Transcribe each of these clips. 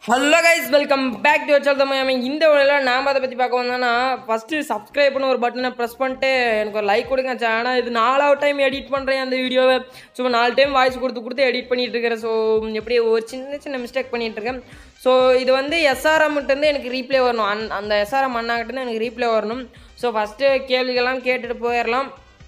hello guys welcome back to வச்சல் தமிழ் இந்த வேலையில் நாம் அதை பற்றி பார்க்க வந்தோன்னா ஃபஸ்ட்டு சப்ஸ்கிரைப்னு ஒரு பட்டனை ப்ரெஸ் பண்ணிட்டு எனக்கு ஒரு லைக் கொடுங்க ஆனால் இது நாலாவது டைம் எடிட் பண்ணுறேன் அந்த வீடியோவை சும்மா நாலு டைம் வாய்ஸ் கொடுத்து கொடுத்து எடிட் பண்ணிட்டு இருக்கிறேன் ஸோ எப்படி ஒரு சின்ன சின்ன மிஸ்டேக் பண்ணிட்டு இருக்கேன் ஸோ இது வந்து எஸ்ஆர்எம்கிட்டேருந்து எனக்கு ரீப்ளே வரணும் அந் அந்த எஸ்ஆர்எம் அண்ணாக்கிட்டேருந்து எனக்கு ரீப்ளே வரணும் ஸோ ஃபஸ்ட்டு கேள்விகள்லாம் கேட்டுட்டு போயிடலாம்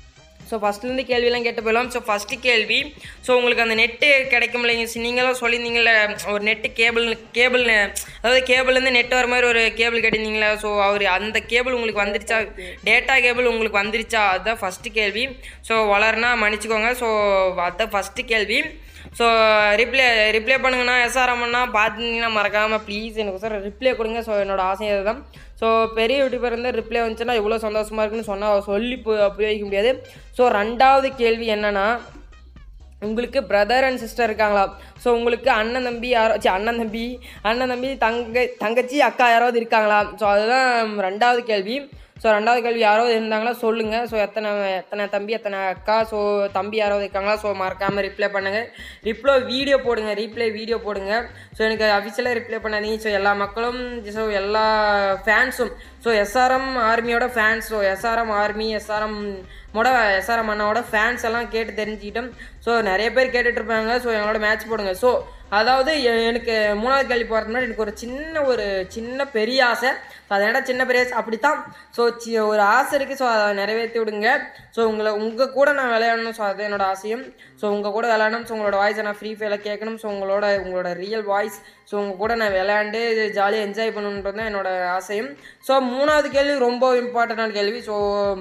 ஸோ ஃபஸ்ட்லேருந்து கேள்வியெல்லாம் கேட்டு போயிடலாம் ஸோ ஃபஸ்ட்டு கேள்வி ஸோ உங்களுக்கு அந்த நெட்டு கிடைக்கும் இல்லைங்க நீங்களும் சொல்லியிருந்தீங்கல்ல ஒரு நெட்டு கேபிள் கேபிள் அதாவது கேபிள்லேருந்து நெட் வர மாதிரி ஒரு கேபிள் கேட்டிருந்தீங்களா ஸோ அவர் அந்த கேபிள் உங்களுக்கு வந்துருச்சா டேட்டா கேபிள் உங்களுக்கு வந்துருச்சா அதுதான் ஃபஸ்ட்டு கேள்வி ஸோ வளர்னா மன்னிச்சுக்கோங்க ஸோ அதுதான் ஃபஸ்ட்டு கேள்வி ஸோ ரிப்ளே ரிப்ளை பண்ணுங்கண்ணா எஸ்ஆர்எம்னா பார்த்துருந்தீங்கன்னா மறக்காமல் ப்ளீஸ் எனக்கு சார் ரிப்ளை கொடுங்க ஸோ என்னோட ஆசை அதுதான் ஸோ பெரிய யூடியூபர் இருந்து ரிப்ளை வந்துச்சுன்னா இவ்வளோ சந்தோஷமாக இருக்குன்னு சொன்னால் சொல்லி பு- புரிய வைக்க முடியாது ஸோ ரெண்டாவது கேள்வி என்னன்னா உங்களுக்கு பிரதர் அண்ட் சிஸ்டர் இருக்காங்களா ஸோ உங்களுக்கு அண்ணன் தம்பி யாரோ சி அண்ணன் தம்பி அண்ணன் தம்பி தங்க தங்கச்சி அக்கா யாராவது இருக்காங்களா ஸோ அதுதான் ரெண்டாவது கேள்வி ஸோ ரெண்டாவது கேள்வி யாராவது இருந்தாங்களா சொல்லுங்கள் ஸோ எத்தனை எத்தனை தம்பி எத்தனை அக்கா ஸோ தம்பி யாராவது இருக்காங்களா ஸோ மறக்காமல் ரிப்ளை பண்ணுங்கள் ரிப்ளை வீடியோ போடுங்க ரீப்ளை வீடியோ போடுங்க ஸோ எனக்கு அஃபிஷியலாக ரிப்ளை பண்ணாதீங்க ஸோ எல்லா மக்களும் ஸோ எல்லா ஃபேன்ஸும் ஸோ எஸ்ஆர்எம் ஆர்மியோட fans so SRM army SRM மோட எஸ்ஆர்எம் அண்ணாவோட ஃபேன்ஸ் எல்லாம் கேட்டு தெரிஞ்சுக்கிட்டோம் ஸோ நிறைய பேர் கேட்டுட்டு இருப்பாங்க ஸோ எங்களோட மேட்ச் போடுங்க ஸோ அதாவது எ- எனக்கு மூணாவது கேள்வி போகிறது முன்னாடி எனக்கு ஒரு சின்ன ஒரு சின்ன பெரிய ஆசை ஸோ அதை என்னடா சின்ன பெரிய ஆசை அப்படி தான் ஸோ ஒரு ஆசை இருக்குது ஸோ அதை நிறைவேற்றி விடுங்க ஸோ உங்களை உங்கள் கூட நான் விளையாடணும் ஸோ அது என்னோட ஆசையும் ஸோ உங்கள் கூட விளையாடணும் ஸோ உங்களோட வாய்ஸை நான் ஃப்ரீ ஃபயரில் கேட்கணும் ஸோ உங்களோட உங்களோட ரியல் வாய்ஸ் ஸோ உங்கள் கூட நான் விளையாண்டு ஜாலியாக என்ஜாய் பண்ணணுன்றது தான் என்னோட ஆசையும் ஸோ மூணாவது கேள்வி ரொம்ப இம்பார்ட்டண்டான கேள்வி ஸோ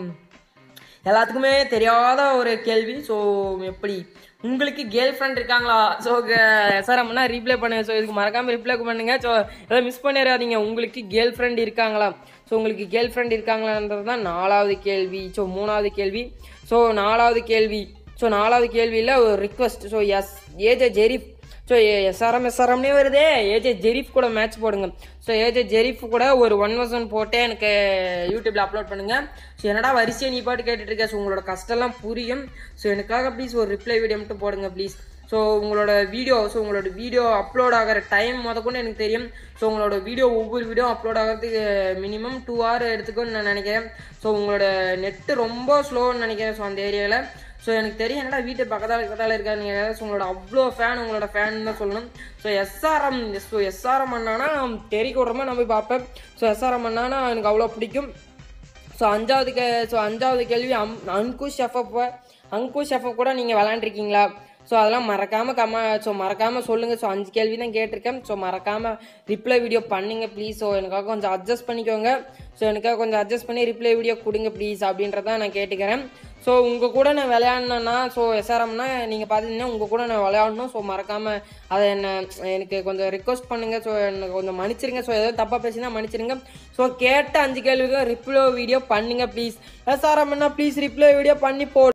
எல்லாத்துக்குமே தெரியாத ஒரு கேள்வி ஸோ எப்படி உங்களுக்கு கேர்ள் ஃப்ரெண்ட் இருக்காங்களா ஸோ சார் அம்மனா ரீப்ளை பண்ணுங்க ஸோ இதுக்கு மறக்காமல் ரிப்ளை பண்ணுங்க ஸோ எதாவது மிஸ் பண்ணிடாதீங்க உங்களுக்கு கேர்ள் ஃப்ரெண்ட் இருக்காங்களா ஸோ உங்களுக்கு கேர்ள் ஃப்ரெண்ட் இருக்காங்களான்றது தான் நாலாவது கேள்வி ஸோ மூணாவது கேள்வி ஸோ நாலாவது கேள்வி ஸோ நாலாவது கேள்வியில் ஒரு request so S AJ Jerif so SRM எஸ்ஆர்எம்னே வருதே ஏஜே ஜெரீஃப் கூட மேட்ச் போடுங்க ஸோ ஏஜே ஜெரீஃப் கூட ஒரு ஒன் வர்சன் போட்டு எனக்கு யூடியூப்பில் அப்லோட் பண்ணுங்கள் ஸோ என்னடா வரிசையை நீ பாட்டு கேட்டுட்டு இருக்க ஸோ உங்களோட கஷ்டம்லாம் புரியும் ஸோ எனக்காக ப்ளீஸ் ஒரு ரிப்ளை வீடியோ மட்டும் போடுங்க ப்ளீஸ் ஸோ உங்களோட வீடியோ ஸோ உங்களோட வீடியோ அப்லோட் ஆகிற டைம் முதற்கொண்டு எனக்கு தெரியும் ஸோ உங்களோட வீடியோ ஒவ்வொரு வீடியோ அப்லோட் ஆகிறதுக்கு மினிமம் டூ ஹவர் எடுத்துக்கும்னு நான் நினைக்கிறேன் ஸோ உங்களோட நெட்டு ரொம்ப ஸ்லோன்னு நினைக்கிறேன் ஸோ அந்த ஏரியாவில் ஸோ எனக்கு தெரியும் என்னடா வீட்டு பக்கத்தால் பக்கத்தால் இருக்கா நீங்கள் ஸோ உங்களோட அவ்வளோ ஃபேன் உங்களோட ஃபேன் தான் சொல்லணும் ஸோ எஸ்ஆர்எம் ஸோ எஸ்ஆர்எம் அண்ணானா தெரி விட்றமா நான் போய் பார்ப்பேன் ஸோ எஸ்ஆர்எம் அண்ணானா எனக்கு அவ்வளோ பிடிக்கும் ஸோ அஞ்சாவது கே ஸோ அஞ்சாவது கேள்வி um Ankush FF Ankush FF கூட நீங்கள் விளாண்டுருக்கீங்களா ஸோ அதெல்லாம் மறக்காமல் கம ஸோ மறக்காமல் சொல்லுங்கள் ஸோ அஞ்சு கேள்வி தான் கேட்டிருக்கேன் ஸோ மறக்காமல் ரிப்ளை வீடியோ பண்ணுங்க ப்ளீஸ் ஸோ எனக்காக கொஞ்சம் அட்ஜஸ்ட் பண்ணிக்கோங்க ஸோ எனக்காக கொஞ்சம் அட்ஜஸ்ட் பண்ணி ரிப்ளை வீடியோ கொடுங்க ப்ளீஸ் அப்படின்றத நான் கேட்டுக்கிறேன் ஸோ உங்கள் கூட நான் விளையாடணுன்னா ஸோ எஸ்ஆர்எம்னா நீங்கள் பார்த்தீங்கன்னா உங்கள் கூட நான் விளையாடணும் ஸோ மறக்காமல் அதை என்ன எனக்கு கொஞ்சம் ரிக்வஸ்ட் பண்ணுங்கள் ஸோ எனக்கு கொஞ்சம் மன்னிச்சிருங்க ஸோ ஏதாவது தப்பாக பேசினா மன்னிச்சிருங்க ஸோ கேட்ட அஞ்சு கேள்விக்கு ரிப்ளை வீடியோ பண்ணுங்க ப்ளீஸ் எஸ்ஆர்எம்னா ப்ளீஸ் ரிப்ளை வீடியோ பண்ணி போ